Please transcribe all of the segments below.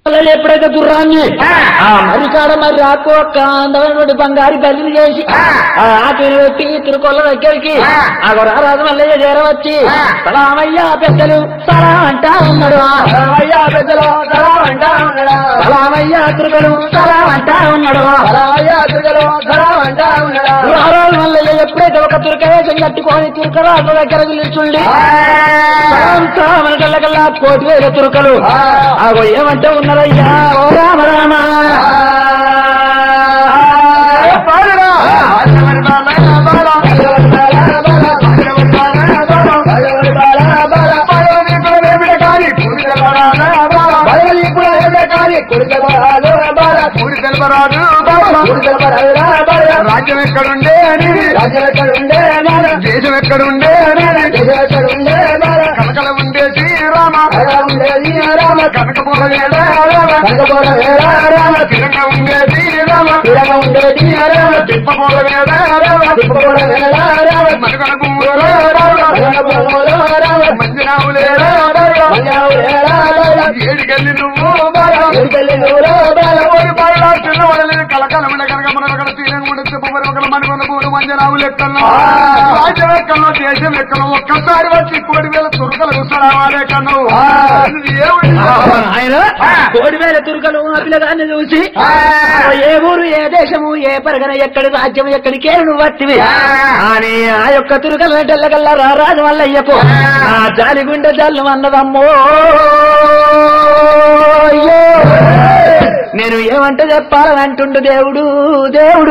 పిల్లలు ఎప్పుడైతే గుర్రాన్ని ఆ మరికాడ మరి రాకు ఒక్క అందమైనటువంటి బంగారు బల్లిని చేసి ఆ ఆటలు పెట్టి తిరుకొల్ల దగ్గరికి ఆ రాజు మల్లయ్య చేరవచ్చి సలామయ్య పెద్దలు సలా అంటా ఉన్నాడు అయ్యా పెద్దలు సలా అంటా ఉన్నాడా సలామయ్య తిరుగలు సలా అంటా ఉన్నాడు అయ్యా పెద్దలు సలా అంటా ఉన్నాడా రాజు మల్లయ్య ఎప్పుడైతే ఒక తురక వేషం కట్టుకొని తురకరాజు దగ్గర నిల్చుండి మనకల్లా కోటి వేల తురకలు ఆగో ఏమంటే ఉన్నారయ్యా ఓ రామ రామ రాజ్యం ఎక్కడుండే అని దేశం ఎక్కడుండే అని కలకల ఉండే శ్రీరామ కనకపోల తిరంగ ఉండే శ్రీరామ తిప్పపోల మనుగడ మందిరావులేరా ఏడికెళ్ళి నువ్వు ఓడి బాగా చిన్నవాడలేదు కలకలమైన కనుక మన అక్కడ తీరంగా ఉండే చెప్పబడి ఒక మనకున్న పూలు మంజరావులు ఎక్కడో రాజ్యం ఎక్కడో దేశం ఎక్కడో ఒక్కసారి వచ్చి కోడి వేల తురకలు సరావాలే కన్ను ఆయన కోడి వేల తురుకలు ఆ పిల్లగాన్ని చూసి ఏ ఊరు ఏ దేశము ఏ పరగన ఎక్కడి రాజ్యం ఎక్కడి కేరు నువ్వు వట్టివి అని ఆ యొక్క తురుకల టెల్లగల్లా రా రాజు వల్లయ్యకు ఆ జాలి గుండె జల్లు అన్నదమ్మో అయ్యో నేను ఏమంటే చెప్పాలని అంటుండు దేవుడు దేవుడు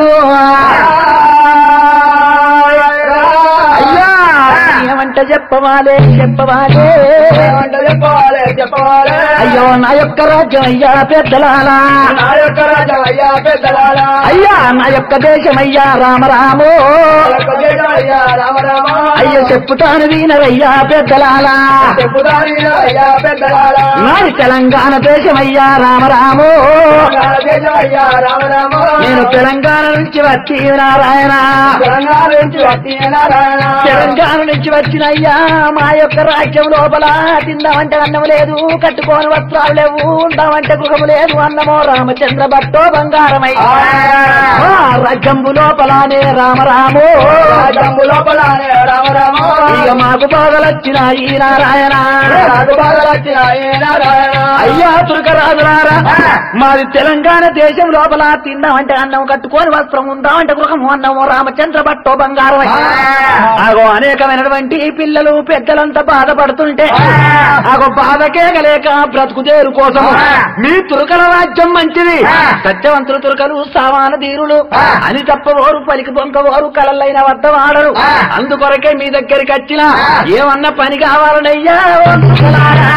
అయ్యా ఏమంట చెప్పవాలే చెప్పవాలే చెప్పాలి చెప్పాలి అయ్యో నా యొక్క రాజ్యం అయ్యా పెద్దలాలా నా యొక్క రాజా అయ్యా పెద్దలారా అయ్యా నా యొక్క దేశం అయ్యా రామరామో అయ్యా రామ రామ అయ్యో చెప్పుతాను వీనరయ్యా పెద్దలాలా చెప్పుదాని అయ్యా పెద్దలారా నాది తెలంగాణ దేశం అయ్యా రామరామో అయ్యా రామ రామ నేను తెలంగాణ నుంచి వచ్చి నారాయణ తెలంగాణ నుంచి వచ్చి నారాయణ తెలంగాణ నుంచి వచ్చిన అయ్యా మా యొక్క రాజ్యం లోపల తిందామంటే అన్నం లేదు కట్టుకోని వస్త్రాలు లేవు ఉందామంటే గృహము లేదు అన్నమో రామచంద్ర భట్టో బంగారమయ్యా ఆ రాజ్యంబు లోపలనే రామరామో జంబు లోపల రామ రామ ఇక మాకు బాధలొచ్చిన ఈ నారాయణ నాకు బాగా వచ్చిన నారాయణ అయ్యా తురకరాజులారా మాది తెలంగాణ దేశం లోపల తిందామంటే అన్నం కట్టుకొని వస్త్రం ఉందామంటే గృహము అన్నము రామచంద్ర భట్టో బంగారం ఆగో అనేకమైనటువంటి పిల్లలు పెద్దలంతా బాధపడుతుంటే ఆగో బాధకే గలేక బ్రతుకుదేరు కోసం మీ తురకల రాజ్యం మంచిది సత్యవంతులు తురకలు సామాన ధీరులు అని తప్పవోరు పలికి బొంకవోరు కలలైన వద్ద వాడరు అందుకొరకే మీ దగ్గరికి వచ్చిన ఏమన్నా పని కావాలనయ్యా ఓ తురకలారా.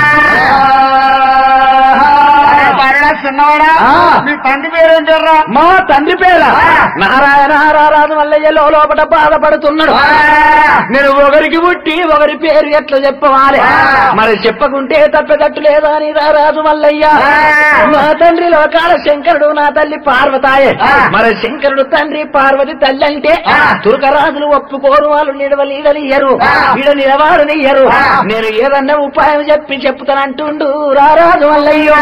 చిన్నవాడా ఆ. మీ తండ్రి పేరేం పేర్రా మా తండ్రి పేర నారాయణ రారాజు మల్లయ్యలో లోపల బాధపడుతున్నాడు నేను ఒకరికి పుట్టి ఒకరి పేరు ఎట్లా చెప్పవాలి మరి చెప్పకుంటే తప్పేటట్టు లేదా అని రారాజు మల్లయ్య నా తండ్రి లోకాల శంకరుడు నా తల్లి పార్వతాయే మరి శంకరుడు తండ్రి పార్వతి తల్లి అంటే తురకరాజులు ఒప్పుకోరు వాళ్ళు నిడవ లీడనియ్యరు ఈడ నిలవాడనియ్యరు నేను ఏదన్నా ఉపాయం చెప్పి చెప్తానంటుండు రారాజు మల్లయ్యో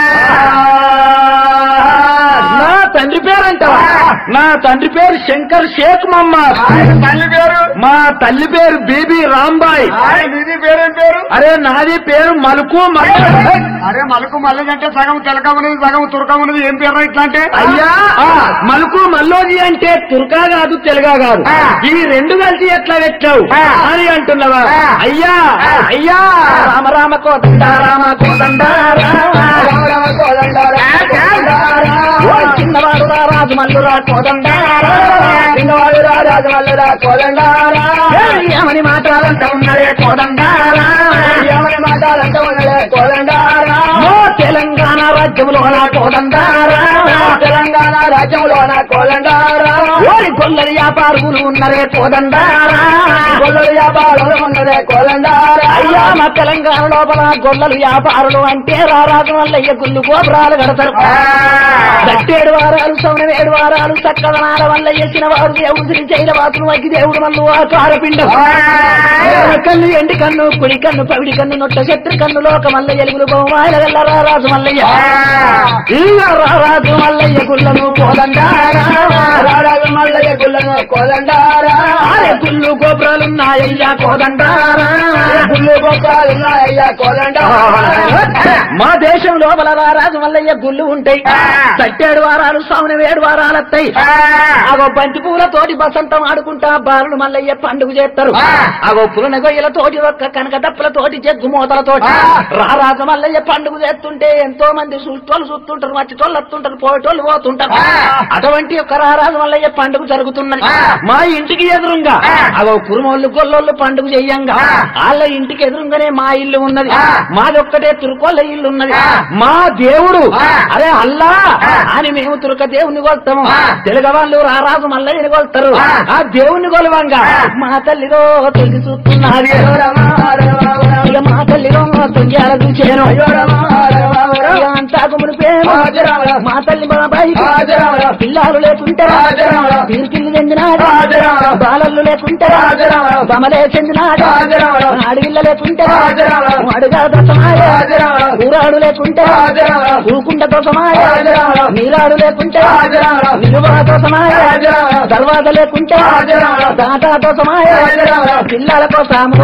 నా తండ్రి పేరు అంటావా నా తండ్రి పేరు శంకర్ షేక్ మహమ్మద్ ఆయన తల్లి పేరు మా తల్లి పేరు బీబీ రాంబాయ్ ఆయన నిధి పేరేం పేరు అరే నాది పేరు మలుకు మల్ల అరే మలుకు మల్లెది అంటే సగం తెలక ఉన్నది సగం తురక ఉన్నది ఏం పేరు ఇట్లా అంటే అయ్యా మలుకు మల్లోజీ అంటే తుర్కా కాదు తెలుగా కాదు ఆ. ఇవి రెండు కలిసి ఎట్లా పెట్టావు ఆ. అని అంటున్నావా ఆ. అయ్యా ఆ. అయ్యా రామ రామ కోదండ రామ కోదండ రామ రామ రామ కోదండారా, కోదండారా. ఓ చిన్నవాడు రా రాజు మల్లురా కోదండ చిన్నవాడు రా రాజమల్లురా కోదండారా ఏమని మాట్లాడంట ఉన్నదే కోదండారా ఏమని మాట్లాడంటే ఉన్నదే కోదండారా ఓ తెలంగాణ రాజ్యంలో నా కోదండారా తెలంగాణ రాజ్యంలో నా కోదండారా ఓ గొల్లలు వ్యాపారులు ఉన్నరే కోదండారా గొల్లలు వ్యాపారులు ఉన్నదే కోదండారా అయ్యా మా తెలంగాణ లోపల గొల్లలు వ్యాపారులు అంటే రారాజు వల్లయ్య గుళ్ళు గోపురాలు కడతారు దట్టేడు వారాలు సౌన ఏడు వారాలు చక్కదనాల వల్ల చేసిన వారు దేవుడు శ్రీ శైలవాసులు వగ్గి దేవుడు మల్లు ఆకారపిండం కన్ను ఎండి కన్ను కుడి కన్ను పవిడి కన్ను నొట్ట శత్రు కన్ను లోక మల్ల ఎలుగులు బొమ్మాయిల గల్ల రారాజు మల్లయ్య ఇక రారాజు మల్లయ్య గుళ్ళను కోదండారా రారాజు మల్లయ్య గుళ్ళను కోదండారా ఆరే గుళ్ళు గోపురాలున్నాయ్యా కోదండారా గుళ్ళు గొప్పలున్నాయ్యా కోదండారా మా దేశం లోపల రారాజు మల్లయ్య గుళ్ళు ఉంటాయి సట్టేడు వారాలు సామున వేడు వారాలు వస్తాయి అగో బంతి పూల తోటి బసంతం ఆడుకుంటా బాలులు మల్లయ్య పండుగ చేస్తారు అగో పులన గొయ్యల తోటి ఒక్క కనక దప్పుల తోటి జగ్గు మూతల తోటి రారాజు మల్లయ్య పండుగ చేస్తుంటే ఎంతో మంది చూస్తోళ్ళు చూస్తుంటారు మచ్చిటోళ్ళు వస్తుంటారు పోయేటోళ్ళు పోతుంటారు అటువంటి ఒక రారాజు మల్లయ్య పండుగ జరుగుతున్నది మా ఇంటికి ఎదురుగా అగో కురుమోళ్ళు గొల్లోళ్ళు పండుగ చెయ్యంగా వాళ్ళ ఇంటికి ఎదురుగానే మా ఇల్లు ఉన్నది మాది ఒక్కటే తురుకోళ్ళ ఇల్లు ఉన్నది మా దేవుడు అరే అల్లా అని మేము తురుక దేవుని కొలుతాము తెలుగు వాళ్ళు రారాజు మల్లయ్యని కొలుతారు ఆ దేవుని కొలవంగా మా తల్లిలో తొలిగి చూస్తున్నది ఇక మా తల్లిలో తొంజాల చూచాను ఇక అంతా గుముని ప్రేమ మా తల్లి బాబాయి పిల్లలు లేకుంటే పిల్లి చెందినాడు బాలల్లు లేకుంటే బమలే చెందినాడు అడవిల్ల లేకుంటే అడుగా దశమాయ ఊరాడు లేకుంటే ఊకుండ దోసమాయ నీరాడు లేకుంటే నిలువ దోసమాయ దర్వాజ లేకుంటే దాటా దోసమాయ పిల్లల కోసము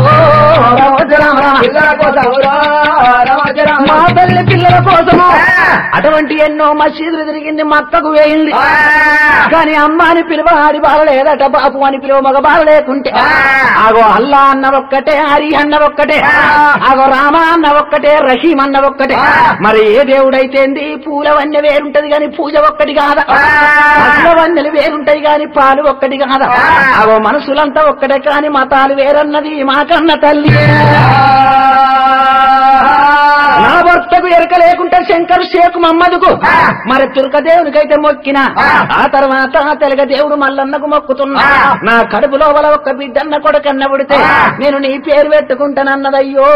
మా తల్లి పిల్లల కోసము అటువంటి ఎన్నో మసీదులు తిరిగింది మత్తకు వేయింది కానీ అమ్మ అని పిలువ ఆడి బాల లేదట బాపు అని పిలువ మగ బాల లేకుంటే ఆగో అల్లా అన్న ఒక్కటే హరి అన్న ఒక్కటే ఆగో రామ అన్న ఒక్కటే రహీం అన్న ఒక్కటే మరి ఏ దేవుడైతేంది పూల వన్నె వేరుంటది గాని పూజ ఒక్కటి కాదా పళ్ళ వన్నెలు వేరుంటాయి గాని పాలు ఒక్కటి కాదా ఆగో మనసులంతా ఒక్కటే కాని మతాలు వేరన్నది మా కన్న తల్లి నా భర్తకు ఎరక లేకుంటే శంకర్ షేక్ మమ్మదుకు మరి తుర్కదేవునికైతే మొక్కిన ఆ తర్వాత తెలుగ దేవుడు మల్లన్నకు మొక్కుతున్నా నా కడుపు లోపల ఒక్క బిడ్డన్న కొడుకన్న పుడితే నేను నీ పేరు పెట్టుకుంటానన్నదయ్యో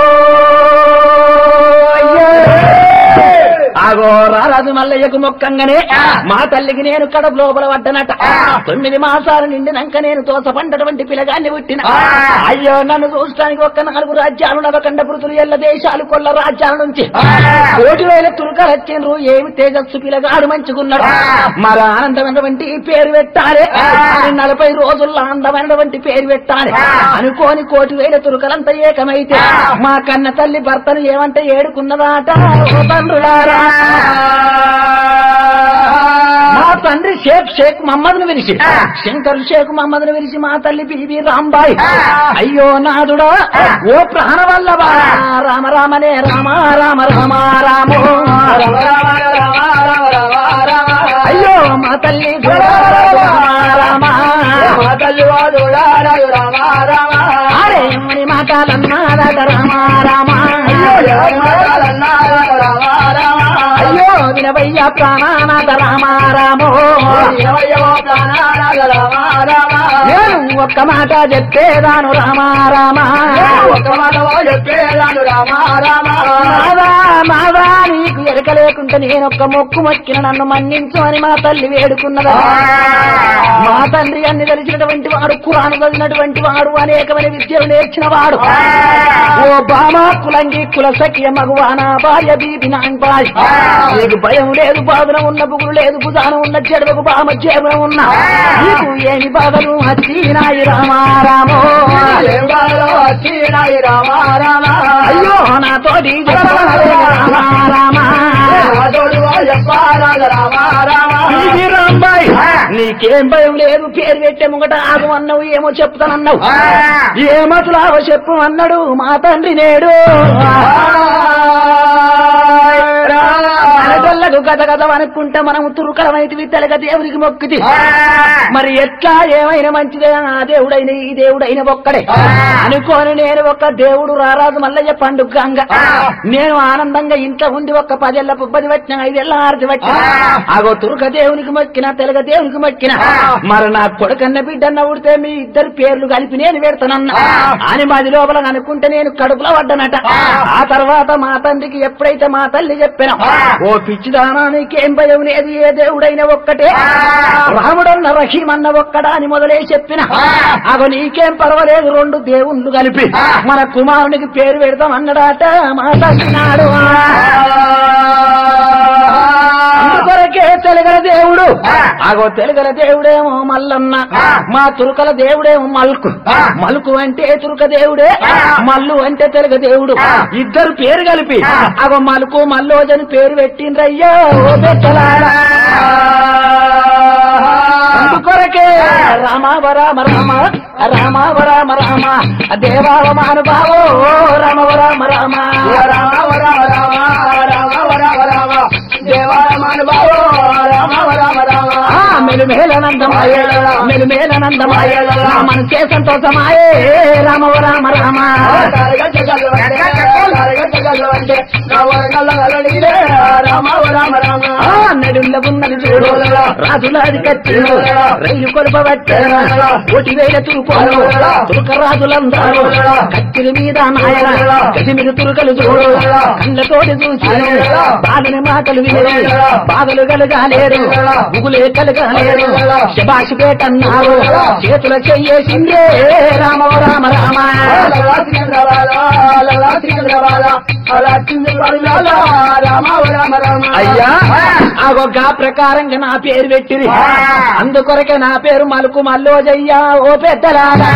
అయ్యో. ఆగో రారాజు మల్లయ్యకు మొక్కంగానే మా తల్లికి నేను కడుపు లోపల పడ్డనట తొమ్మిది మాసాలు నిండినాక నేను తోసపండటువంటి పిల్లగాన్ని పుట్టిన అయ్యో నన్ను చూడటానికి ఒక్క నాలుగు రాజ్యాలు నవకండ పృతులు ఎల్ల దేశాలు కొల్ల రాజ్యాల నుంచి కోటి వేల తురుకలు వచ్చిండ్రు ఏమి తేజస్సు పిల్లగాడు మంచుకున్నాడు మరి ఆనందమైనటువంటి పేరు పెట్టాలి మరి నలభై రోజుల్లో ఆనందమైనటువంటి పేరు పెట్టాలి అనుకోని కోటి వేల తురుకలంతా ఏకమైతే మా కన్న తల్లి భర్తను ఏమంటే ఏడుకున్నదాట ఓ తండ్రులారా మా తండ్రి షేక్ షేక్ మహమ్మద్ను విరిచి శంకర్ షేక్ మహమ్మద్ను విరిచి మా తల్లి బీబీ రాంబాయి అయ్యో నాదుడా ఓ ప్రాణ వల్లవా రామ రామనే రామ రామ రామ రామో అయ్యో మా తల్లి చూడా రామ రామ అరే ఎమ్మని మాటలన్నాడట రామ రామ అయ్యో వినవయ్య ప్రాణానాథ రామ రామో నేను ఒక్క మాట చెప్పేదాను రామ రామ మాదా మాదా నీకు ఎరక లేకుంటే నేను ఒక్క మొక్కు మొక్కిన నన్ను మన్నించు అని మా తల్లి వేడుకున్నదా మా తండ్రి అన్ని తెలిసినటువంటి వాడు కురాను చదివినటువంటి వాడు అనేకమైన విద్యలు నేర్చిన వాడు ఓ బామా కులంగి కుల సఖ్య మగువానా భార్య బీబి నాన్పాయ్ నీకు భయం లేదు బాధన ఉన్న బుగులు లేదు భుజాన ఉన్న చెడువకు బామ చేపన ఉన్న నీకు ఏమి బాధలు హచ్చినాయి రామా రామో అయ్యో నాతోటి చెప్పవలే రామా రామా ఇది రాంబాయ్ నీకేం భయం లేదు పేరు పెట్టే ముంగట ఆగు అన్నావు ఏమో చెప్తానన్నావు ఏమతులావో చెప్పు అన్నాడు మా తండ్రి నేడు అనగల్ల తురుకలకు గద గద అనుకుంటే మనం తురుకలమైతివి తెలగ దేవునికి మొక్కితి మరి ఎట్లా ఏమైనా మంచిదే ఆ దేవుడైన ఈ దేవుడైన ఒక్కడే అనుకోని నేను ఒక దేవుడు రారాజు మల్లయ్య పండుగ గంగ నేను ఆనందంగా ఇంట్లో ఉండి ఒక పదేళ్ల పుబ్బది వచ్చిన ఐదేళ్ల ఆరతి వచ్చిన ఆగో తురుక దేవునికి మొక్కిన తెలగ దేవునికి మొక్కిన మరి నా కొడుకన్న బిడ్డన్న ఉడితే మీ ఇద్దరు పేర్లు కలిపి నేను పెడతానన్నా అని మాది లోపల అనుకుంటే నేను కడుపులో పడ్డానట ఆ తర్వాత మా తండ్రికి ఎప్పుడైతే మా తల్లి చెప్పిన ఓ పిచ్చిదానా నీకేం భయం లేదు ఏ దేవుడైనా ఒక్కటే రాముడన్న రహీం అన్న ఒక్కడా అని మొదలే చెప్పిన అగో నీకేం పర్వాలేదు రెండు దేవుళ్ళు కలిపి మన కుమారునికి పేరు పెడతాం అన్నడాట మా తల్లినాడు అందుకొరకే తెలుగల దేవుడు అగో తెలుగల దేవుడేమో మల్లన్న మా తురుకల దేవుడేమో మల్కు మల్కు అంటే తురుక దేవుడే మల్లు అంటే తెలుగ దేవుడు ఇద్దరు పేరు కలిపి అగో మలుకు మల్లోజని పేరు పెట్టిండ్రయ్యో ఓ పెట్టలారా అందుకొరకే రామావ రామ రామ రామావ రామ రామ దేవావ మానుభావో రామవ రామ రామ రామవ రామ రామ రామవ రామ రామ దేవావ మానుభావో రామవ రామ రామ మెలుమేలనందమాయ మెలుమేలనందమాయ మనసే సంతోషమాయే రామవ రామ రామ నడుల్ల ఉన్నది చూడు రాజులాది కత్తిను రైలు కొలుపబట్టారు కోటి వేల తురుకోలు తురుక రాజులందరూ కత్తిరి మీద నాయన గది మీద తురుకలు చూడు కళ్ళతోటి చూసి బాలని మాటలు విని బాధలు కలగాలేరు ముగులే కలగాలేరు శబాషి పేటన్నారు చేతుల చెయ్యేసిందే రామ రామ రామ అయ్యా ఆగొక్క ప్రకారంగా నా పేరు పెట్టిరి అందుకొరకే నా పేరు మలుకు మల్లోజయ్యా ఓ పెద్దలారా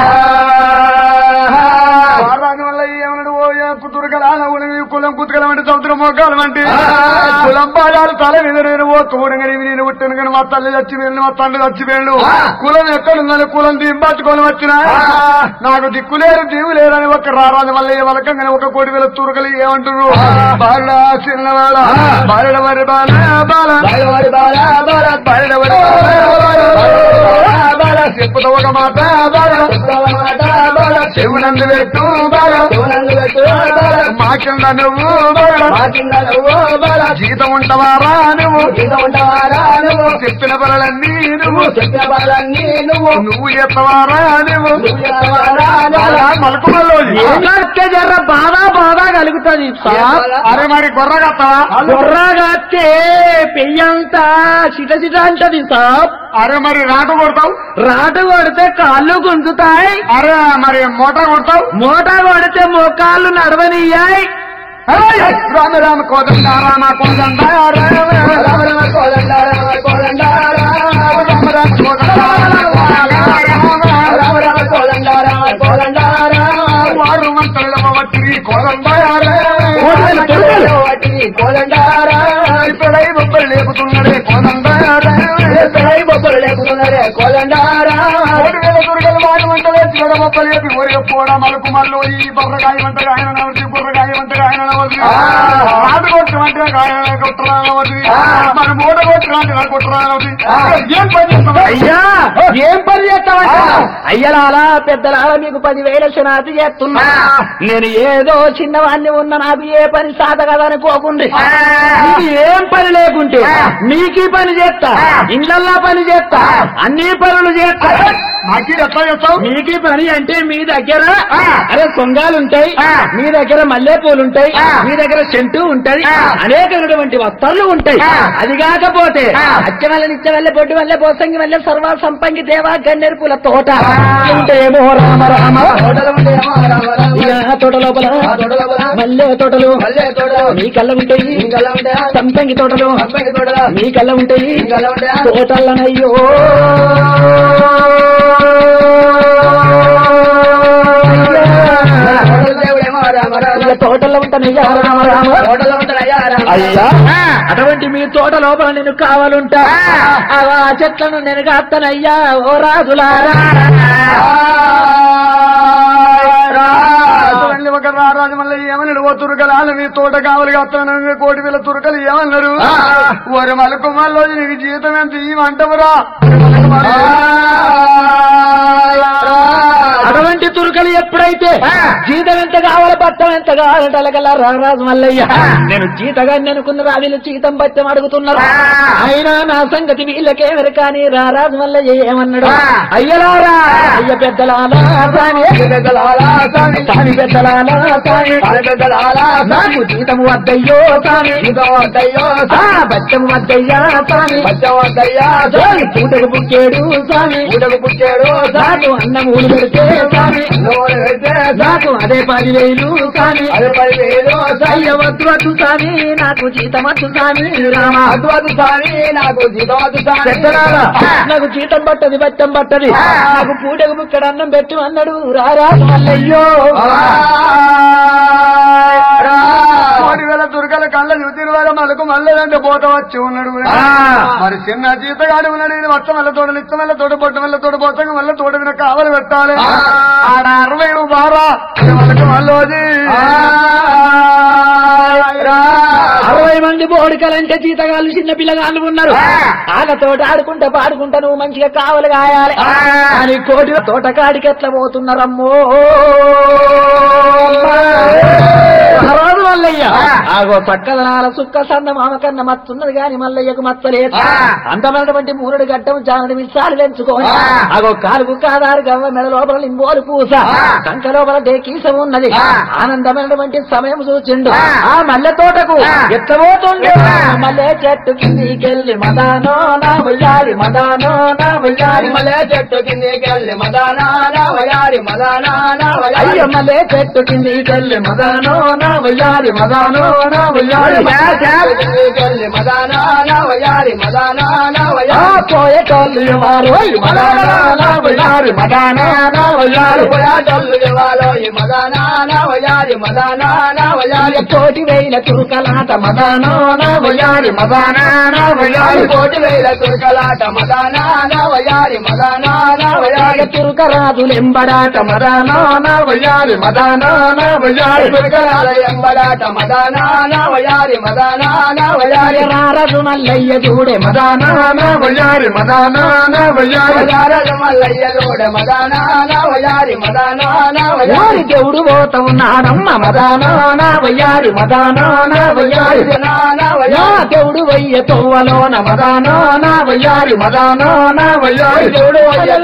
వారాని వల్ల ఏమన్నాడు ఓ ఏ కుతురుకలాల ఉలివి కులం కుతుకలం అంటే సముద్రం మోకాలం అంటే కులం పాదాలు తల మీద నేను ఓ తోడగని నేను పుట్టాను కానీ మా తల్లి చచ్చిపోయాను మా తండ్రి చచ్చిపోయాడు కులం ఎక్కడుందని కులం దింపట్టుకొని వచ్చిన నాకు దిక్కు లేరు దీవు లేరని ఒక రారాజు వల్ల ఏ వలకంగానే ఒక కోటి వేల తురుకలు ఏమంటారు బాల చిన్నవాడ బాల వరి బాల బాల బాల వరి బాల చెప్పుతో ఒక మాట బాల చెవునందు పెట్టు బాల మాకింద నువ్వు బాల జీతం ఉంటవారా నువ్వు చెప్పిన పనులన్నీ నువ్వు నువ్వు నువ్వు చెప్పవారా నువ్వు మలుకు ఏమంటే జర్ర బాధ బాధ కలుగుతుంది సార్ అరే మరి గొర్ర కత్తవా బుర్రగాస్తే పెయ్యంతా చిట చిట అంటది సార్ అరే మరి రాటు కొడతావు రాటు కొడితే కాళ్ళు గుంజుతాయి అరే మరి మూట కొడతావు మూట కొడితే మోకాళ్ళు నడవనియ్యాయి రామ రామ కోదండ రామ కోదండ రామ రామ రామ కోదండ రామ కోదండ రామ రామ కోదండ రామ రామ కోదండ రామ కోదండ వారు మంత్రుల వచ్చి కోదండ కోదండ, కోదండ. వాటి కోదండ ఇప్పుడై బొబ్బలు లేపుతున్నాడే కోదండ పెళ్ళై బొబ్బలు లేకుతున్నారే కోదండ కోటి వేల దుర్గలు వాడు వంటలే చూడ బొబ్బలు లేపి ఊరి పోడా మలుకు మల్లు ఈ బొర్రగాయ వంటగా ఆయన నవ్వుతుంది బుర్రగాయ వంటగా ఆయన నవ్వుతుంది రాటు కొట్టు వంటగా ఆయన కొట్టరా నవ్వుతుంది మరి మూట కొట్టు వంటగా కొట్టరా నవ్వుతుంది ఏం పని చేస్తావా అయ్యా ఏం పని చేస్తావంట అయ్యలాలా పెద్దలాల మీకు పదివేల శనాతి చేస్తున్నా నేను ఏదో చిన్నవాణ్ణి ఉన్న నాకు ఏ పని సాధ కదా అనుకోకుండ్రి మీకు ఏం పని లేకుంటే మీకు పని చేస్తా ఇళ్ళల్లా పని చేస్తా అన్ని పనులు చేస్తా మాకి ఎట్లా చేస్తావు మీకు పని అంటే మీ దగ్గర ఆ. అరే సొంగాలు ఉంటాయి ఆ. మీ దగ్గర మల్లె పూలు ఉంటాయి ఆ. మీ దగ్గర చెంటు ఉంటది ఆ. అనేకమైనటువంటి వస్త్రాలు ఉంటాయి ఆ. అది కాకపోతే ఆ. అచ్చ వల్ల నిత్య వల్ల బొడ్డు వల్ల పోసంగి వల్ల సర్వ సంపంగి దేవా గన్నేరు పూల తోట ఆ. ఉంటేమో రామ రామ తోటలు ఉంటాయేమో రామ రామ ఇక ఆ తోట లోపల ఆ తోట లోపల మల్లె తోటలు మల్లె తోటలు మీ కళ్ళ ఉంటాయి ఇంకలా ఉంటాయా సంపంగి తోటలు సంపంగి తోటలు మీ కళ్ళ ఉంటాయి ఇంకలా ఉంటాయా తోటలనయ్యో తోటల దేవుడేమో రామ రామ ఇక తోటల్లో ఉంటానయ్యా రామ రామ తోటలో ఉంటాడయ్యా రామ అయ్యా అటువంటి మీ తోట లోపల నేను కావాలంటా ఆ చెట్లను నేను కాస్తానయ్యా ఓ రాజులారా చూడండి ఒక రారాజు మళ్ళీ ఏమన్నాడు ఓ ఓ తురకలాలు నీ తోట కావాలి కత్తాను కోటి వేల తురకలు ఏమన్నారు ఒరి మలకు మళ్ళీ నీకు జీతం ఎంత ఇవ్వమంటవురా అటువంటి తురుకలు ఎప్పుడైతే జీతం ఎంత కావాలి బట్టం ఎంత కావాలంటే అలాగలా రారాజు మల్లయ్య నేను జీతగాన్ని అనుకున్నారు వీళ్ళు జీతం బట్టం అడుగుతున్నారు అయినా నా సంగతి వీళ్ళకేమరు కానీ రారాజు మల్లయ్య ఏమన్నాడు అయ్యలారా అయ్య పెద్దలాలా స్వామి స్వామి పెద్దలాలా స్వామి నాకు జీతం వద్దయ్యో స్వామి ఆ, బట్టం వద్దయ్యా స్వామి స్వామి పూటకు పుట్టాడు స్వామి నాకు అన్నం ఊరు పెడితే స్వామి నాకు అదే పదివేలు స్వామి అయ్య వద్దు వద్దు స్వామి నాకు జీతం వద్దు స్వామి రామా నాకు జీతం పెద్దలారా, నాకు జీతం పట్టది బట్టం పట్టది నాకు పూటకు బుక్కడ అన్నం పెట్టు అన్నాడు రారా మల్లయ్యో కోటి వేల తురకల కళ్ళ చూసిన వారు మలకు మళ్ళదంటే పోత వచ్చి ఉన్నాడు మరి చిన్న జీతగాడు ఉన్నాడు ఈయన మొత్తం వల్ల తోట నిత్యం వల్ల తోట పొట్ట వల్ల తోట పోతాం వల్ల తోట మీద కావలి పెట్టాలి ఆడ అరవై నువ్వు బారా మనకు మళ్ళీ అరవై మంది బోడికలంటే జీతగాళ్ళు చిన్న పిల్లగాళ్ళు ఉన్నారు వాళ్ళతోటి ఆడుకుంటా పాడుకుంటా నువ్వు మంచిగా కావలి కాయాలి అని కోటి తోటకాడికి ఎట్లా పోతున్నారమ్మో రాదు మల్లయ్య ఆగో చక్కదనాల సుక్క సంద మామ కన్న మత్తున్నది గాని మల్లయ్యకు మచ్చలేదు అందమైనటువంటి మూరుడు గడ్డం జానుడు మిసాలు పెంచుకోని ఆగో కాలుకు కాదారు గవ్వ మెడ లోపల లింబోలు పూస కంక లోపల డేకీసం ఉన్నది ఆనందమైనటువంటి సమయం చూచిండు ఆ మల్లె తోటకు ఎత్తబోతుండే మల్లె చెట్టు కిందికెళ్ళి మదానో నా వయ్యారి మదానో నా వయ్యారి మలే చెట్టు కిందికెళ్ళి మదానా వయారి మదానా అయ్య మల్లె చెట్టు కిందికెళ్ళి మదానో నా వయ్యారి మదానో నా వయ్యారి కిందికెళ్ళి మదానా వయారి మదానా ఆ వయారి పోయేటోళ్ళు ఎవరు మదానా నా వయ్యారి మదానా నా వయ్యారి పోయాటోళ్ళు ఇవ్వాలో ఈ మదానా వయారి మదానా వయారి కోటి వేల తురుకలాట మదానో నా వయ్యారి మదానా నా వయ్యారి కోటి వేల తుర్కలాట మదానా వయారి మదానా వయారి తురుకరాజులెంబడాట మదానో నా వయ్యారి మదానో నా వయ్యారి తుర్కలాల ఎంబడాట మదానా వయారి మదానా వయారి రారదు మల్లయ్య చూడే మదానో నా వయ్యారి మదానో నా వయ్యారి వయారలు మల్లయ్య లోడ మదానా వయారి మదానా వయారి వారి దేవుడు పోత ఉన్నాడమ్మ మదానో నా వయ్యారి మదానో నా వయ్యారి జనానా యా వయారి దేవుడు వయ్య తోవలోన మదానో నా వయ్యారి మదానో నా వయ్యారి దేవుడు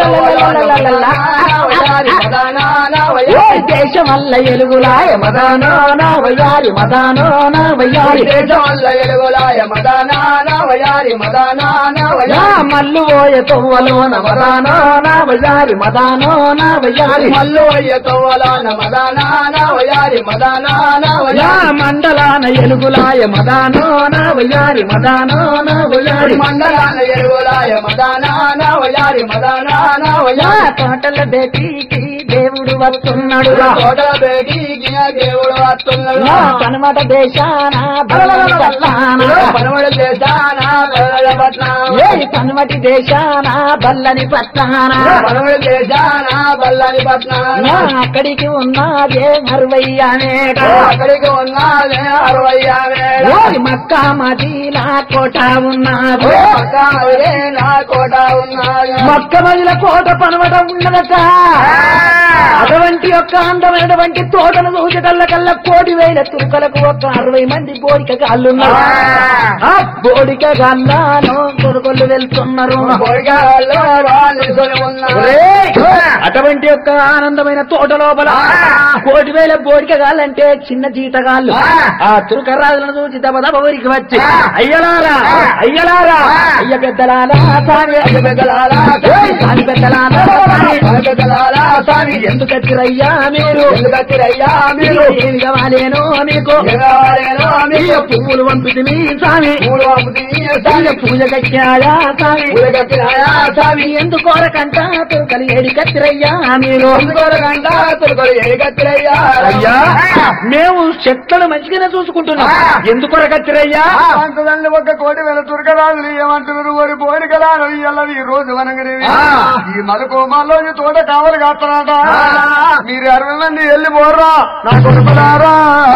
వయారి మదానా ఓ వయారి దేశమల్ల ఎలుగులాయ మదానో నా వయ్యారి మదానో నా వయ్యారి దేశమల్ల ఎలుగులాయ మదానా వయారి మదానా యా వయారి మల్లు ఓయ తోవలోన మదానో నా వయ్యారి మదానో నా వయ్యారి మల్లు అయ్య తోవలాన మదానా వయారి మదానా యా వయారి మండలాన ఎలుగులాయ మదానో నా వయ్యారి మదానో నా వయ్యారి మండలాన ఎలుగులాయ మదానా వయారి మదానా యా వయారి తోటల బేటీకి దేవుడు వస్తున్నాడు రా తోటల బేటీకి దేవుడు వస్తున్నాడు యా కనుమట దేశాన బలవల బల్లాన పనమడు దేశాన బలల పట్నం ఏ కనుమటి దేశాన బల్లని పట్టాన పనమడు దేశాన బల్లని పట్నం యా అక్కడికి ఉన్నదే మరువయ్యానేట అక్కడికి ఉన్నదే అరవై వేల ఓరి మక్కా మదీనా కోట ఉన్నది పక్కనే నా కోట ఉన్నది మక్క మదిల కోట పనవట ఉన్నదట అటువంటి యొక్క అందమైనటువంటి తోటను చూచటల్ల కల్లా కోటి వేల తురుకలకు ఒక అరవై మంది బోడిక గాళ్ళున్నారు ఆ బోడిక గాళ్ళను కొడుకొల్లు వెళ్తున్నారు కోరికల్లో రాళ్ళుకొని ఉన్నారు ఒరేయ్! అటువంటి యొక్క ఆనందమైన తోట లోపల కోటి వేల బోడిక గాళ్ళంటే చిన్న జీతగాళ్ళు ఆ తురుకరాజులను చూసి దబ దబ ఊరికి వచ్చి అయ్యలారా అయ్యలారా అయ్య పెద్దలారా స్వామి అయ్య పెద్దలారా ఓయ్ స్వామి పెద్దలారా స్వామి పెద్దలారా స్వామి ఎందుకు వచ్చిరయ్యా మీరు ఎందుకచ్చిరయ్యా మీరు ఏమి కావాలేనో మీకు ఎగవాలేనో అయ్య మీరు పువ్వులు పంపితే మీ స్వామి మూడు పంపుతీ అయ్య పూజ కట్టాయా స్వామి ఉలగెత్తినాయా స్వామి ఎందుకోరకంట తురుకలు ఏడి కత్తిరయ్యా మీరు అందుకోరకంట తురుకొలు ఎడిగత్తిరయ్యా అయ్యా మేము చెట్లను మంచిగానే చూసుకుంటున్నాం ఎందుకొరకత్తిరయ్యా అంతదండి ఒక కోటి వేల తురకరాజులు ఏమంటున్నారు ఓరి పోలికలాను ఇయ్యాలని ఈ రోజు వనగనే ఆ. ఈ మలుపు మాలో ఈ తోట కావాలి కాస్తారట మీరు అరవై మంది వెళ్ళి పోర్రా నా కొడుకులారా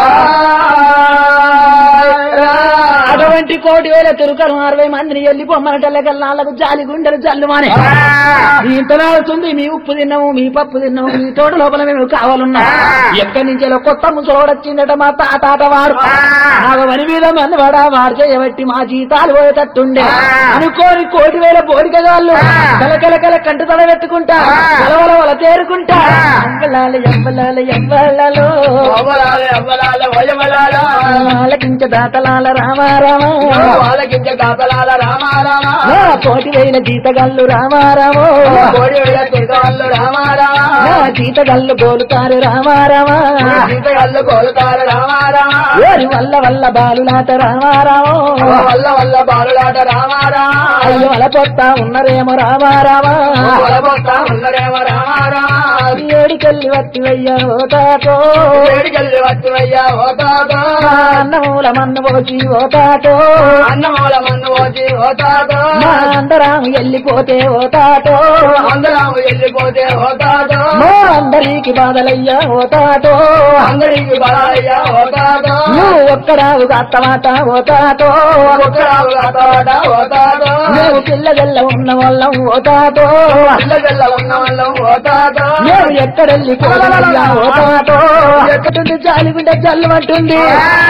అటువంటి కోటి వేల తురుకలు అరవై మందిని వెళ్ళి పొమ్మనటల్లకల్లాలకు జాలి గుండెలు జల్లుమానే ఇంతనాడుతుంది మీ ఉప్పు తిన్నాము మీ పప్పు తిన్నాము మీ తోట లోపల మేము కావాలన్నా ఎక్కడి నుంచి కొత్త ముసలోడొచ్చిందట మా తాతాట వాడు నాకు వని మీద మన్నవాడా వాడు చేయబట్టి మా జీతాలు పోయేటట్టుండే అనుకోని కోటి వేల బోడికగాళ్ళు కలకల కల కంటు తల పెట్టుకుంటా వల వల తేరుకుంటా ఎంబలాల ఎంబలాల ఎంబలలో అవ్వలాల అవ్వలాల వయమలాల ఆలకించ దాతలాల రామారామ వాళ్ళకించ కాపలాల రామారామ నా కోటి వేల జీతగల్లు రామారామో కోడి వేల తుర్గాళ్ళు రామారామ నా జీతగల్లు గోలుతారు రామారామా సీతగల్లు కోలుతారు రామారామ ఓరి వల్ల వల్ల బాలులాట రామారామో వల్ల వల్ల బాలులాట రామారామ అయ్యో అల పొత్తా ఉన్నరేమో రామారామా వలబొత్తా ఉన్నరేమో రామారామ ఏడికెళ్ళి వట్టి వెయ్య ఓ తాతో వేడికెళ్ళి వచ్చివయ్యా ఓ తాత నా అన్నమూల మన్ను పోసి ఓ తాతో అన్నమూల మన్ను పోచి ఓ తాత మా అందరాము వెళ్ళిపోతే ఓ తాతో అందరం వెళ్ళిపోతే ఓ తాత మా అందరికి బాధలయ్యా ఓ తాతో అందరికి బలాయ్యా ఓ తాత నువ్వు ఒక్కడావు కాస్తమాట ఓ తాతో ఒక్కరావు కాతాట ఓ తాత మేము పిల్లగల్ల ఉన్న వాళ్ళం ఓ తాతో పిల్ల పిల్ల ఉన్న వాళ్ళం ఓ తాత మేము ఎక్కడెళ్ళి పోదలయ్యా ఓ తాతో ఎక్కడుండి జాలిగుండే జల్లుమంటుంది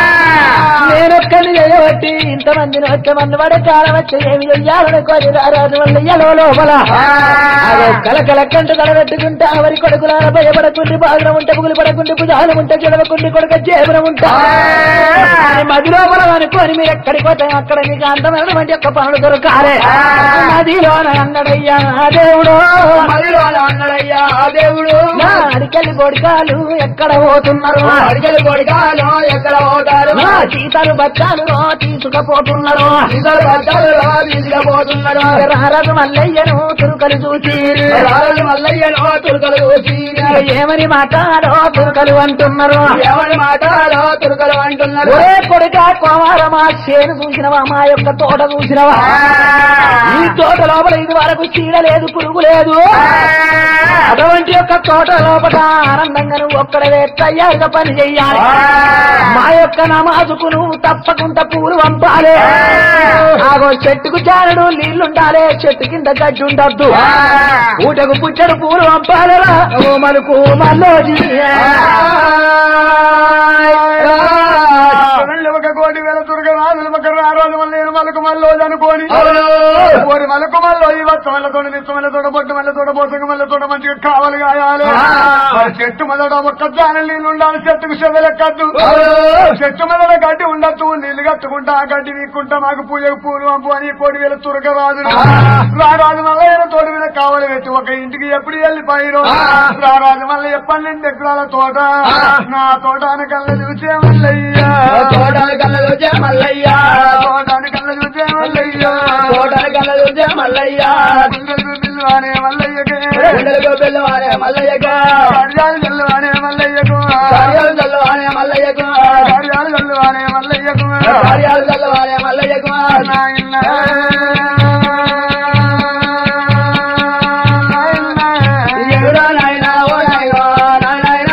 నేనొక్కడిని చేయబట్టి ఇంతమందిని వచ్చే మంది పడే కాలం వచ్చి ఏమి చెయ్యాలని కోరి రారాజు వల్ల ఎలో లోపల అదే కలకల కంట తలబెట్టుకుంటా అవరి కొడుకులార భయపడకుండి బాధన ఉంటే పుగులు పడకుండి భుజాలు ఉంటే చెడవకుండి కొడుక చేపన ఉంటా అని మది లోపల అనుకోని మీరు ఎక్కడికి పోతే అక్కడ మీకు అందమైనటువంటి యొక్క పనులు దొరకాలే నదిలో అన్నడయ్యా ఆ దేవుడు మదిలో అన్నడయ్యా ఆ దేవుడు నా అడికెళ్ళి కొడుకాలు ఎక్కడ పోతున్నారు అడిగలు కొడుకాలు ఎక్కడ పోతారు నా సీతలు బచ్చాలు తీసుకుపోతున్నారు ఇద్దరు బచ్చాలు తీసుకుపోతున్నారు రారాజు మల్లయ్యను తురుకలు చూసి రాజు మల్లయ్యను తురుకలు చూసి ఏమని మాట్లాడో తురుకలు అంటున్నారు ఎవరి మాటలో తురుకలు అంటున్నారు ఒరే కొడుక కోమారమా చేను చూసినవా మా యొక్క తోట చూసినవా ఈ తోట లోపల ఇది వరకు చీడ లేదు పురుగు లేదు అటువంటి యొక్క తోట లోపల ఆనందంగా నువ్వు ఒక్కడవే తయారుగా పని చెయ్యాలి మా యొక్క నమాజుకు నువ్వు తప్పకుండా పూలు పంపాలి ఆగో చెట్టుకు జారుడు నీళ్లుండాలి చెట్టు కింద గడ్డి ఉండద్దు ఊటకు పుచ్చడు పూలు పంపాలరా ఓ మలుకు మల్లోజీ చూడండి, ఒక కోటి వేల తురకరాజులు ఒక రారాజు మళ్ళీ మలుకు మల్లో అనుకోని ఓరి మలుకు మల్లో ఈ వత్త మల్ల తోట నిత్త మల్ల తోట బొట్టు మల్ల తోట పోసక మల్ల తోట మంచిగా కావాలి కాయాలి మరి చెట్టు మొదట ఒక్క జాన నీళ్ళు ఉండాలి చెట్టుకు చెదలెక్కద్దు చెట్టు మొదట గడ్డి ఉండద్దు నీళ్లు కట్టుకుంటా ఆ గడ్డి వీక్కుంటా మాకు పూజకు పూలు పంపు అని కోటి వేల తురకరాజు రారాజు మల్ల తోట మీద కావాలి పెట్టి ఒక ఇంటికి ఎప్పుడు వెళ్ళిపోయిరు రారాజు మల్ల ఎప్పటి ఎకరాల తోట నా తోటాని కళ్ళ చూసే మల్లయ్యా తోటలు కళ్ళ చూసే మల్లయ్యా తోటాని కళ్ళ చూసే మల్లయ్యా తోటలు కళ్ళ చూసే మల్లయ్యా గుండెలు పిల్లవానే మల్లయ్యకే గుండెలకు పిల్లవాడే మల్లయ్యగా కార్యాలు చల్లవానే మల్లయ్యకు కార్యాలు చల్లవాడే మల్లయ్యకు కార్యాలు చల్లవానే మల్లయ్యకు కార్యాలు చల్లవాడే మల్లయ్యకు నాయన ఎవరో నాయనా ఓ నాయనా నాయనా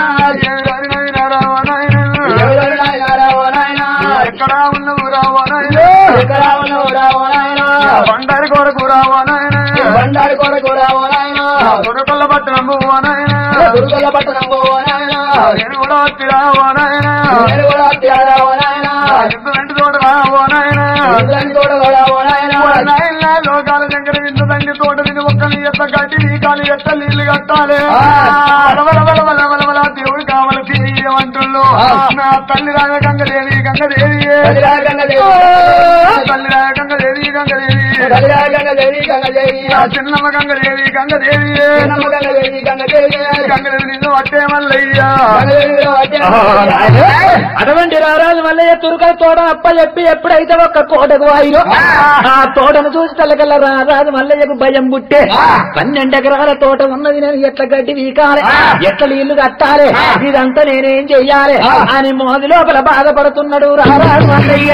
ఎవరో నాయనా రా ఓ నాయనా ఎక్కడ ఉన్నవు రావో నాయన ఎక్కడ ఉన్నావు రా ఓ నాయనా బండారి కొరకు రావో నాయన బండారి కొరకు రా ఓ నాయనా దొరకల్ల పట్టణము నాయన దుర్గల పట్టణం ఓ నాయనా నేను కూడా వచ్చి రావో నాయన నేను కూడా తీరా ఓ నాయనా ఇంటి తోట రావో నాయన ఇంద్రాని తోట కూడా ఓ నాయనా నాయన లోకాల దగ్గర విందు తండ్రి తోట విని ఒక్కని ఎత్త గడ్డి నీకాలు ఎత్త నీళ్లు కట్టాలి వల వల వల వల వల దేవుడు కావాలి తీయమంటుళ్ళు నా తల్లి రాగ గంగదేవి గంగదేవి తల్లి రాగంగదేవి. తల్లి రాగ గంగదేవి గంగదేవి గలియా గంగదేవి గంగదేవి ఆ చిన్నమ్మ గంగదేవి గంగదేవి చిన్నమ్మ గంగదేవి గంగదేవి గంగదేవి నిన్ను అట్టే మల్లయ్యా గంగదేవిలో వచ్చే అటువంటి రారాజు మల్లయ్య తురుకల తోట అప్ప చెప్పి ఎప్పుడైతే ఒక్క కోటకు అయ్యో ఆ తోటను చూసి తల్లకల్ల రారాజు మల్లయ్యకు భయం పుట్టే పన్నెండు ఎకరాల తోట ఉన్నది నేను ఎట్ల గడ్డి వీకాలి ఎట్ల నీళ్లు కట్టాలి ఇదంతా నేనేం చెయ్యాలి అని మోది లోపల బాధపడుతున్నాడు రారాజు మల్లయ్య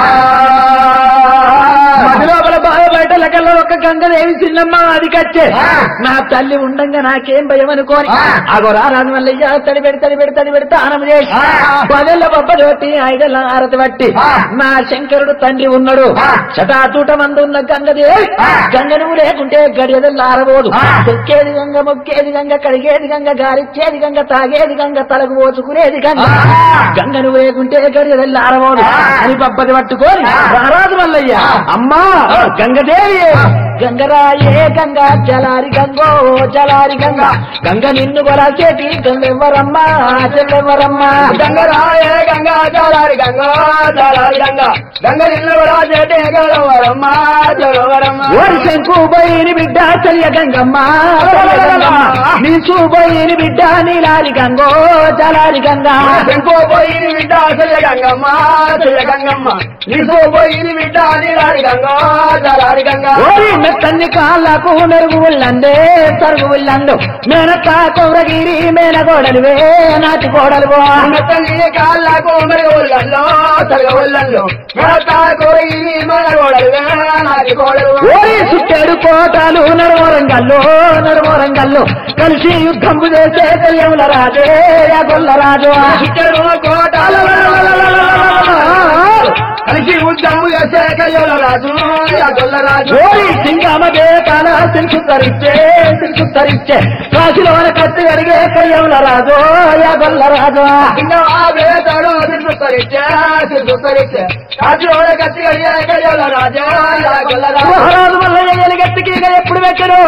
మది లోపల బాధ బయటలకల్లా ఒక్క గంగదేవి చిన్నమ్మ అది కచ్చే నా తల్లి ఉండంగా నాకేం భయం అనుకోని అగో రారాజు మల్లయ్య తడి పెడి తడి పెడి తడి పెడి తానం చేసి పదెల్ల బొబ్బ చోటి ఐదెల్ల ఆరతి పట్టి నా శంకరుడు తండ్రి ఉన్నాడు చటాచూట మందు ఉన్న గంగదేవి గంగ నువ్వు లేకుంటే గడియదల్లా ఆరబోదు తొక్కేది గంగ మొక్కేది గంగ కడిగేది గంగ గారిచ్చేది గంగ తాగేది గంగ తలకు పోసుకునేది గంగ గంగ నువ్వు లేకుంటే గడియదల్లా ఆరబోదు అని పబ్బది పట్టుకొని రారాజు మల్లయ్య అమ్మా గంగదేవి గంగరాయే గంగ జలారి గంగో జలారి గంగ గంగ నిన్ను కొలాచేటి గంగెవ్వరమ్మా చెల్లెవ్వరమ్మా గంగరాయ గంగా చాలారి గంగా చాలారి గంగా గంగ నిన్ను కూడా చేటే గలవరమ్మ చలవరమ్మ ఓరి శంకు బోయిని బిడ్డ చెల్య గంగమ్మ చెల్య గంగమ్మ. నీ చూబోయిని బిడ్డ నీలారి గంగో జలారి గంగ ఇంకో పోయిన బిడ్డ చెల్ల గంగమ్మ చెల్ల గంగమ్మ నీకో పోయిన బిడ్డ నీలారి గంగా చాలారి గంగా ఓరి మెత్తన్ని కాళ్ళకు నెరుగు ఉల్లందే సరుగు ఉల్లందు మేనత్త కౌరగిరి మేనగోడలువే నాటి కోడలువో తల్లి కాళ్ళకు మరి ఒళ్ళల్లో తరగ ఒళ్ళల్లో మేతా కోరి మన కోడలు నాటి కోడలు ఓరి సుట్టేడు కోటాలు నడుమోరంగల్లు నడుమోరంగల్లు కలిసి యుద్ధంబు చేసే కళ్యముల రాజే గొల్ల రాజు ఇద్దరు కోటాలు కలిసి ఉద్యము చేసే కయ్యోల రాజు గొల్ల రాజు ఓరి సింగమ దేకాల సిల్సుతరిచ్చే సిల్సుతరిచ్చే కాశీలోన కత్తి అడిగే కళ్యముల రాజు గొల్ల రాజు ఇంకా ఆ వేతాడు సిద్ధరిచ్చే సిద్ధరిచ్చే రాజులోడ కత్తి అడిగే కయ్యోల రాజు గొల్ల రాజు మహారాజు వల్ల ఎలిగెత్తికి ఇక ఎప్పుడు పెట్టరు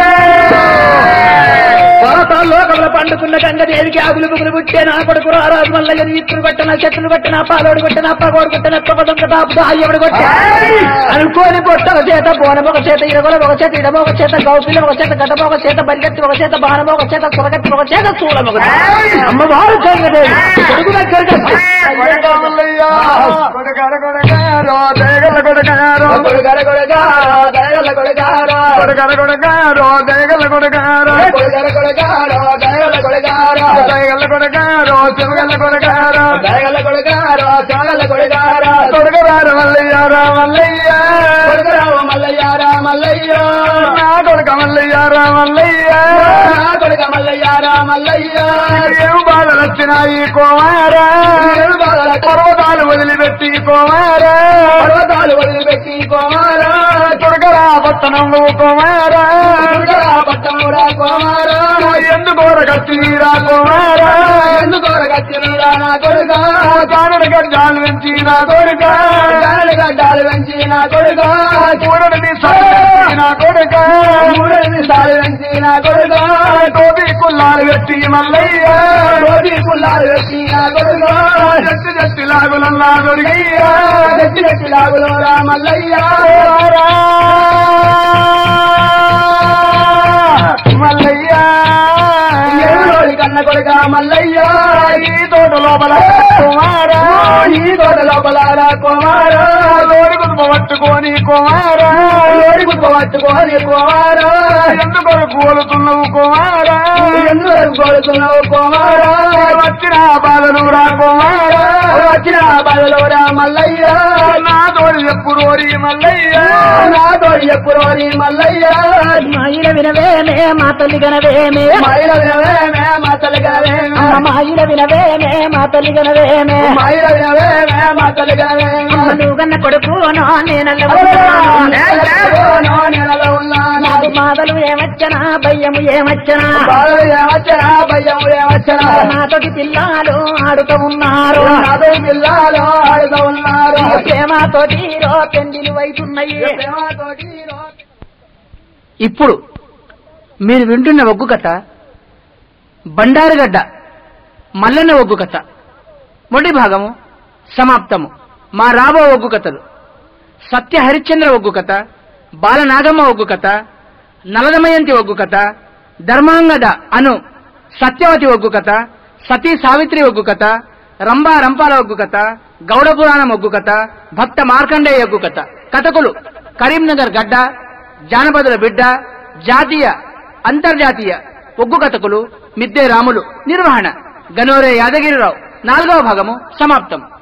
పర్వతాల్లో కమల పండుకున్న గంగదేవికి ఆగులు బుగులు పుట్టే నా కొడుకు రారాజు వల్ల ఇత్తులు కొట్టిన చెట్లు కొట్టిన పాలోడు కొట్టిన పగోడు కొట్టిన పదొంగ తాపు అయ్యడు కొట్టి అనుకోని పొట్ట ఒక చేత బోనం ఒక చేత ఇరగొల ఒక చేత ఇడమ ఒక చేత గౌపిల ఒక చేత గడ్డమ ఒక చేత బలిగత్తి ఒక చేత బాణం ఒక చేత సురగత్తి ఒక చేత చూడం ఒక అమ్మవారు గంగదేవి కొడుకు దగ్గరికి వచ్చి, కొడక మల్లయ్యా కొడకార కొడకారో దేగల కొడకారో కొడుగర కొడుగారో దయగల కొడుగారో కొడకార కొడకారో దేగల కొడకారో కొడుగర కొడుగారో దయగల కొడుగారో దయగల కొడకారో చెవగల కొడకారో దయగల కొడుగారో చాగల కొడుగారో కొడకరారు మల్లయ్యారా మల్లయ్యా కొడుకురావు మల్లయ్యారా మల్లయ్యో నా కొడక మల్లయ్యారా మల్లయ్యా నా కొడుక మల్లయ్యారా మల్లయ్యో ఏం బాధలు వచ్చినాయి కోమారా ఏడు బాధల పర్వతాలు వదిలిపెట్టి కోమారా పర్వతాలు వదిలిపెట్టి కోమారా కొడకరా పట్టణం నువ్వు కోమారా కొడుకురా పట్టమురా కోమారా ఎందుకు కత్తిరా కోమారా ఎందుకు గచ్చినురా నా కొడుక కానుడు గడ్డాలు పెంచి నా కొడుక గాలి గడ్డాలు పెంచి నా కొడుక కూడని సాగి నా కొడుక మూడు నిమిషాలు పెంచి నా కొడుక టోపీ కుల్లాలు పెట్టి మల్లయ్య రోజు పుల్లాలు పెట్టి నా కొడుక జట్టి జట్టి లాగులల్లా దొరికయ్యా గట్టి గట్టి లాగులోరా మల్లయ్య మల్లయ్యా ఏడు రోజు కన్న కొడుక మల్లయ్య ఈ తోట లోపల కుమారా ఈ తోట లోపల రా కుమారా లోడి కుటుంబ పట్టుకొని కుమారా లోడి గుప్ప పట్టుకోని కుమారా ఎందుకు కోలుతున్నావు కుమారా ఎందుకు కోరుతున్నావు కుమారా వచ్చిన బాధలు రా కుమారా వచ్చిన బదులురా మల్లయ్య నా తోడు చెప్పు రోరి మల్లయ్య నా తోడు చెప్పురోని మల్లయ్య మాయిల వినవేమే మా తల్లి గనవేమే మైల వినవేమే మా తల్లి గనవేమే మాయిల వినవేమే మా తల్లి గనవేమే మైల వినవేమే మా తల్లి గనవేమే నువ్వన్న కొడుకు నేనల్ల నెలలో ఉన్నాను నాకు మాదలు ఏమచ్చనా భయ్యము ఏమచ్చనా బాధలు ఏమచ్చనా భయము ఏమచ్చనా నాతోటి పిల్లలు ఆడుతూ ఉన్నారు నాతో పిల్లలు ఆడుతూ ఉన్నారు ప్రేమతోటి రో పెండిలు అవుతున్నాయి ప్రేమతోటి రో- ఇప్పుడు మీరు వింటున్న ఒగ్గు కథ బండారుగడ్డ మల్లన్న ఒగ్గు కథ మొదటి భాగము సమాప్తము మా రాబో ఒగ్గు కథలు సత్య హరిశ్చంద్ర ఒగ్గు కథ బాలనాగమ్మ ఒగ్గు కథ నలదమయంతి ఒగ్గు కథ ధర్మాంగద అను సత్యవతి ఒగ్గు కథ సతీ సావిత్రి ఒగ్గు కథ రంభా రంపాల ఒగ్గు కథ గౌడ పురాణం ఒగ్గు కథ భక్త మార్కండేయ ఒగ్గు కథ కథకులు కరీంనగర్ గడ్డ జానపదుల బిడ్డ జాతీయ అంతర్జాతీయ ఒగ్గు కథకులు మిద్దే రాములు నిర్వహణ గనోరే యాదగిరిరావు నాలుగవ భాగము సమాప్తం